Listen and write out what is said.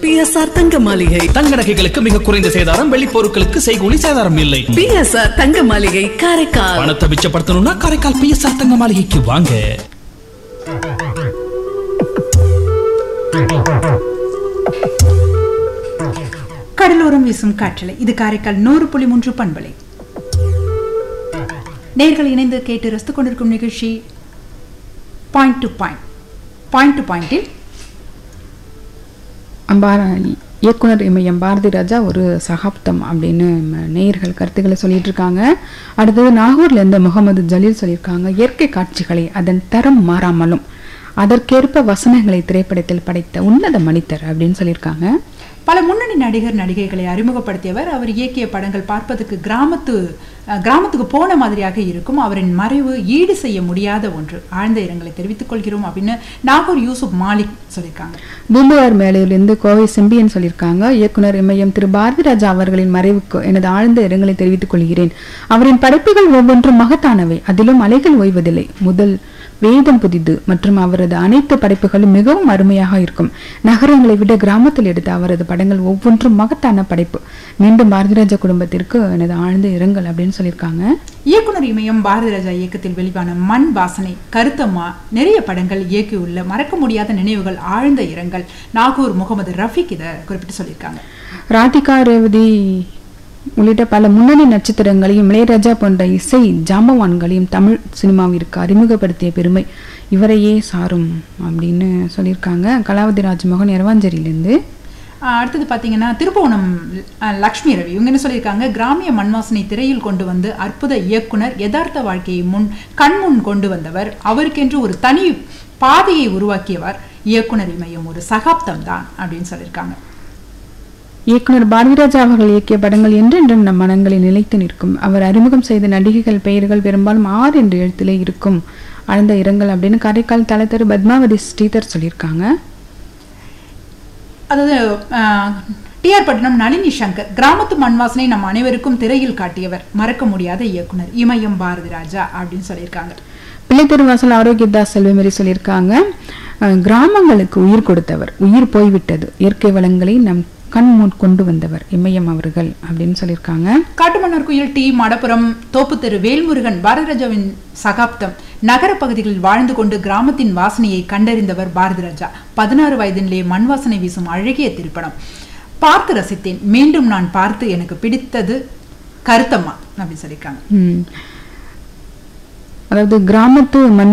PSR தங்க மாளிகை தங்க நகைகளுக்கு மிக குறைந்த சேதாரம் வெள்ளி பொருட்களுக்கு செய்கூலி சேதாரம் இல்லை பிஎஸ்ஆர் தங்க மாளிகை காரைக்கால் பணத்தை மிச்சப்படுத்தணும்னா காரைக்கால் பிஎஸ்ஆர் தங்க மாளிகைக்கு வாங்க கடலோரம் வீசும் காற்றலை இது காரைக்கால் நூறு புள்ளி மூன்று பண்பலை நேர்கள் இணைந்து கேட்டு ரசித்துக் கொண்டிருக்கும் நிகழ்ச்சி point to point point to பாயிண்டில் அம்பார இயக்குனர் இமயம் பாரதி ராஜா ஒரு சகாப்தம் அப்படின்னு ம- நேயர்கள் கருத்துக்களை சொல்லிட்டு இருக்காங்க அடுத்தது நாகூர்ல இருந்து முகமது ஜலீல் சொல்லியிருக்காங்க இயற்கை காட்சிகளை அதன் தரம் மாறாமலும் அதற்கேற்ப வசனங்களை திரைப்படத்தில் படைத்த உன்னத மனிதர் அப்படின்னு சொல்லியிருக்காங்க பல முன்னணி நடிகர் நடிகைகளை அறிமுகப்படுத்தியவர் அவர் இயக்கிய படங்கள் பார்ப்பதற்கு கிராமத்து அஹ், கிராமத்துக்கு போன மாதிரியாக இருக்கும் அவரின் மறைவு ஈடு செய்ய முடியாத ஒன்று ஆழ்ந்த இரங்கலை தெரிவித்துக் கொள்கிறோம் அப்படின்னு நாகூர் யூசுப் மாலிக் சொல்லியிருக்காங்க பூம்புகார் மேலையிலிருந்து கோவை செம்பியன் சொல்லியிருக்காங்க இயக்குனர் இமயம் திரு பாரதி ராஜா அவர்களின் மறைவுக்கு எனது ஆழ்ந்த இரங்கலை தெரிவித்துக் கொள்கிறேன் அவரின் படைப்புகள் ஒவ்வொன்றும் மகத்தானவை அதிலும் அலைகள் ஓய்வதில்லை முதல் வேதம் புதிது மற்றும் அவரது அனைத்து படைப்புகளும் மிகவும் அருமையாக இருக்கும் நகரங்களை விட கிராமத்தில் எடுத்த அவரது படங்கள் ஒவ்வொன்றும் மகத்தான படைப்பு மீண்டும் பாரதிராஜா குடும்பத்திற்கு எனது ஆழ்ந்த இரங்கல் அப்படின்னு சொல்லியிருக்காங்க இயக்குனர் இமயம் பாரதி ராஜா இயக்கத்தில் வெளிவான மண் வாசனை கருத்தம்மா நிறைய படங்கள் இயக்கியுள்ள மறக்க முடியாத நினைவுகள் ஆழ்ந்த இரங்கல் நாகூர் முகமது ரஃபீக் இதை குறிப்பிட்டு சொல்லியிருக்காங்க ராதிகா ரேவதி உள்ளிட்ட பல முன்னணி நட்சத்திரங்களையும் இளையராஜா போன்ற இசை ஜாம்பவான்களையும் தமிழ் சினிமாவிற்கு அறிமுகப்படுத்திய பெருமை இவரையே சாரும் அப்படின்னு சொல்லியிருக்காங்க கலாவதி ராஜ்மோகன் இரவாஞ்சேரியிலேருந்து ஆஹ் அடுத்தது பார்த்தீங்கன்னா திருப்புவனம் அஹ், லக்ஷ்மி ரவி இவங்க என்ன சொல்லியிருக்காங்க கிராமிய மண்வாசனை திரையில் கொண்டு வந்து அற்புத இயக்குனர் யதார்த்த வாழ்க்கையை முன் கண்முன் கொண்டு வந்தவர் அவருக்கென்று ஒரு தனி பாதையை உருவாக்கியவர் இயக்குனர் இமயம் ஒரு சகாப்தம் தான் அப்படின்னு சொல்லியிருக்காங்க இயக்குனர் பாரதிராஜா அவர்கள் இயக்கிய படங்கள் என்றென்றும் நம் மனங்களில் நிலைத்து நிற்கும் அவர் அறிமுகம் செய்த நடிகைகள் பெயர்கள் பெரும்பாலும் ஆர் என்ற எழுத்திலே இருக்கும் ஆழ்ந்த இரங்கல் அப்படின்னு காரைக்கால் தலைத்தரு பத்மாவதி ஸ்ரீதர் சொல்லியிருக்காங்க அதாவது டிஆர் பட்டினம் நளினி சங்கர் கிராமத்து மண்வாசனை நம் அனைவருக்கும் திரையில் காட்டியவர் மறக்க முடியாத இயக்குனர் இமயம் பாரதி ராஜா அப்படின்னு சொல்லியிருக்காங்க பிள்ளைத்தெருவாசல் ஆரோக்கியதாஸ் செல்வமேரி சொல்லியிருக்காங்க அஹ், கிராமங்களுக்கு உயிர் கொடுத்தவர் உயிர் போய்விட்டது இயற்கை வளங்களை நம் கண் முன் கொண்டு வந்தவர் இமயம் அவர்கள் அப்படின்னு சொல்லியிருக்காங்க காட்டுமன்னார் குயில் டி மடப்புரம் தோப்புத்தெரு வேல்முருகன் பாரதிராஜாவின் சகாப்தம் நகர பகுதிகளில் வாழ்ந்து கொண்டு கிராமத்தின் வாசனையை கண்டறிந்தவர் பாரதிராஜா பதினாறு வயதினிலே மண் வாசனை வீசும் அழகிய திரைப்படம் பார்த்து ரசித்தேன் மீண்டும் நான் பார்த்து எனக்கு பிடித்தது கருத்தம்மா அப்படின்னு சொல்லியிருக்காங்க ம். அதாவது கிராமத்து மண்